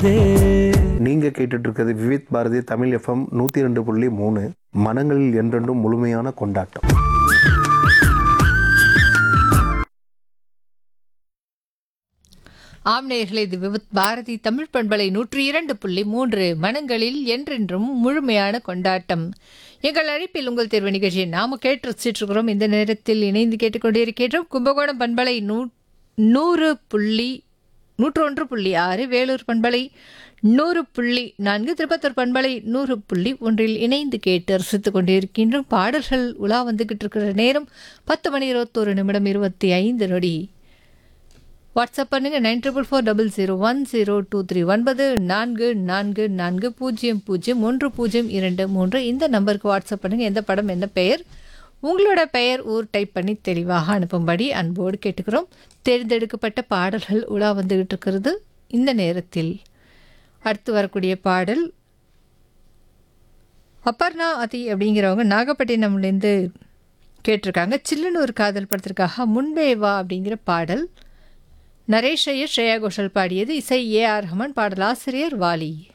வந்ததே நீங்க கேட்டுட்டு இருக்கிறது விவித் பாரதி தமிழ் எஃப்எம் நூத்தி ரெண்டு புள்ளி மூணு மனங்களில் என்றென்றும் முழுமையான கொண்டாட்டம் ஆம் நேயர்களே இது விவித் பாரதி தமிழ் பண்பலை நூற்றி இரண்டு புள்ளி மூன்று மனங்களில் என்றென்றும் முழுமையான கொண்டாட்டம் எங்கள் அழைப்பில் உங்கள் தேர்வு நிகழ்ச்சியை நாம கேட்டு ரசிச்சிருக்கிறோம் இந்த நேரத்தில் இணைந்து கேட்டுக்கொண்டிருக்கின்றோம் கும்பகோணம் பண்பலை நூ நூறு புள்ளி நூற்றொன்று புள்ளி ஆறு வேலூர் பண்பலை நூறு புள்ளி நான்கு திருப்பத்தூர் பண்பலை நூறு புள்ளி ஒன்றில் இணைந்து கேட்டு ரசித்துக் கொண்டிருக்கின்றோம் பாடல்கள் உலா வந்துகிட்டு இருக்கிற நேரம் பத்து மணி இருபத்தோரு நிமிடம் இருபத்தி ஐந்து நொடி வாட்ஸ்அப் பண்ணுங்க nine triple four double zero one zero two three ஒன்பது நான்கு நான்கு நான்கு பூஜ்ஜியம் பூஜ்ஜியம் ஒன்று பூஜ்ஜியம் இரண்டு மூன்று இந்த நம்பருக்கு வாட்ஸ்அப் பண்ணுங்க எந்த படம் என்ன பெயர் உங்களோட பெயர் ஊர் டைப் பண்ணி தெளிவாக அனுப்பும்படி அன்போடு கேட்டுக்கிறோம் தேர்ந்தெடுக்கப்பட்ட பாடல்கள் உலா வந்துகிட்டு இருக்கிறது இந்த நேரத்தில் அடுத்து வரக்கூடிய பாடல் அப்பர்ணா அதி அப்படிங்கிறவங்க நாகப்பட்டினம்லேருந்து கேட்டிருக்காங்க சில்லுன்னு ஒரு காதல் படத்திற்காக முன்பே வா அப்படிங்கிற பாடல் நரேஷ் ஐயர் ஸ்ரேயா கோஷல் பாடியது இசை ஏ ஆர் ரஹ்மான் பாடலாசிரியர் வாலி